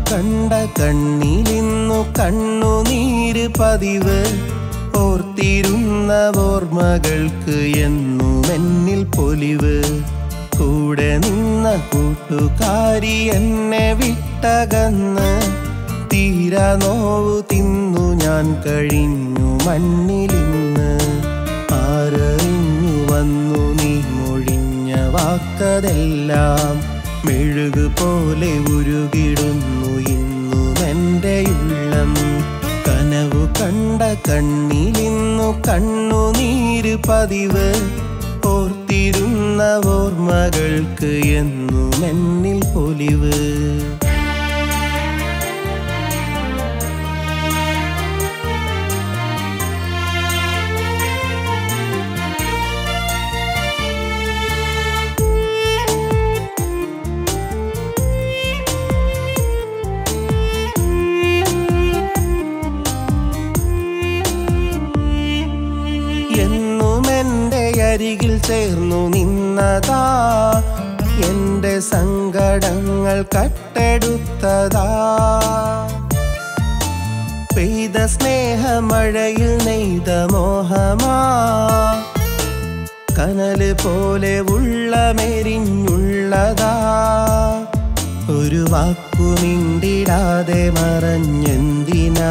കണ്ട കണ്ണിലിന്നു കണ്ണുനീര് പതിവ് ഓർത്തിരുന്ന ഓർമ്മകൾക്ക് എന്നും എന്നിൽ പൊലിവ് കൂടെ നിന്ന കൂട്ടുകാരി എന്നെ വിട്ടകന്ന് തീരാ നോവു തിന്നു ഞാൻ കഴിഞ്ഞു മണ്ണിലിന്ന് ആരറിഞ്ഞു വന്നു നീ മൊഴിഞ്ഞ വാക്കതെല്ലാം മെഴുകു പോലെ ഉരുകിടുന്നു ഇന്നും എൻ്റെ ഉള്ളം കനവു കണ്ട കണ്ണിലിന്നു കണ്ണുനീര് പതിവ് ഓർത്തിരുന്ന ഓർമ്മകൾക്ക് എന്നും എന്നിൽ പൊലിവ് എന്നും എൻ്റെ അരികിൽ ചേർന്നു നിന്നതാ എൻ്റെ സങ്കടങ്ങൾ കട്ടെടുത്തതാ പെയ്ത സ്നേഹമഴയിൽ നെയ്ത മോഹമാ കനല് പോലെ ഉള്ളമെരിഞ്ഞുള്ളതാ ഒരു വാക്കുമിണ്ടിടാതെ മറഞ്ഞെന്തിനാ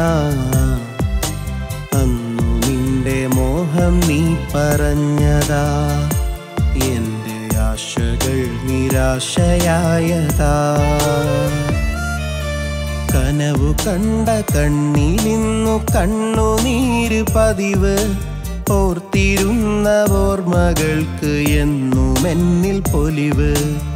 അന്നു നിന്റെ മോഹം നീ പറഞ്ഞതാ എന്റെ ആശകൾ നിരാശയായതാ കനവു കണ്ട കണ്ണിലിന്നു കണ്ണുനീര് പതിവ് ഓർത്തിരുന്ന ഓർമ്മകൾക്ക് എന്നും എന്നിൽ പൊലിവ്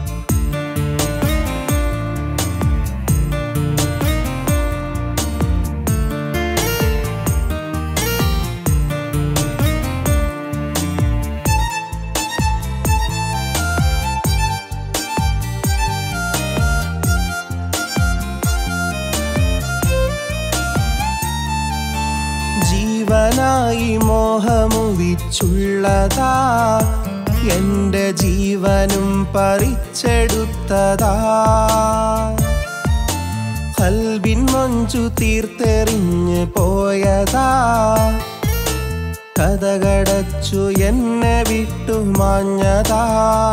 ജീവനായി മോഹമുവിച്ചുള്ളതാ എന്റെ ജീവനും പറിച്ചെടുത്തതാ കൽബിൻ മൊഞ്ചു തീർത്തെറിഞ്ഞ് പോയതാ കഥകടച്ചു എന്നെ വിട്ടു മാഞ്ഞതാ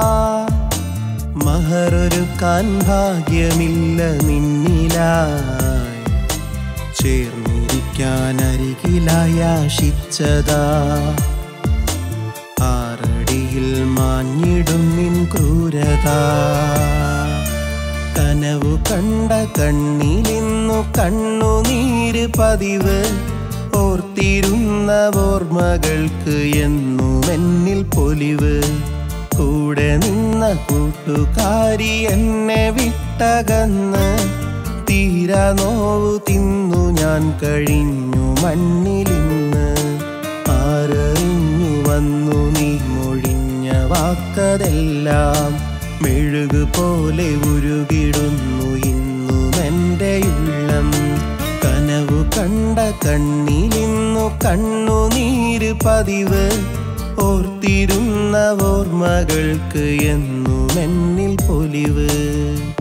മഹറൊരുക്കാൻ ഭാഗ്യമില്ല നിന്നിലായി ചേർന്നിരിക്കാൻ അരികിലായി ആശിച്ചതാ ആറടിയിൽ മാഞ്ഞിടും നിൻ ക്രൂരത കനവു കണ്ട കണ്ണിലിന്നു കണ്ണുനീര് പതിവ് ഓർത്തിരുന്ന ഓർമ്മകൾക്ക് എന്നും എന്നിൽ പൊലിവ് കൂടെ നിന്ന കൂട്ടുകാരി എന്നെ വിട്ടകന്ന് തീരാ നോവു തിന്നു ഞാൻ കഴിഞ്ഞു മണ്ണിലിന്ന് ആരറിഞ്ഞു വന്നു നീ മൊഴിഞ്ഞ വാക്കതെല്ലാം മെഴുകു പോലെ ഉരുകിടുന്നു ഇന്നും എൻ്റെ ഉള്ളം കനവു കണ്ട കണ്ണിലിന്നു കണ്ണുനീര് പതിവ് ഓർത്തിരുന്ന ഓർമ്മകൾക്ക് എന്നും എന്നിൽ പൊലിവ്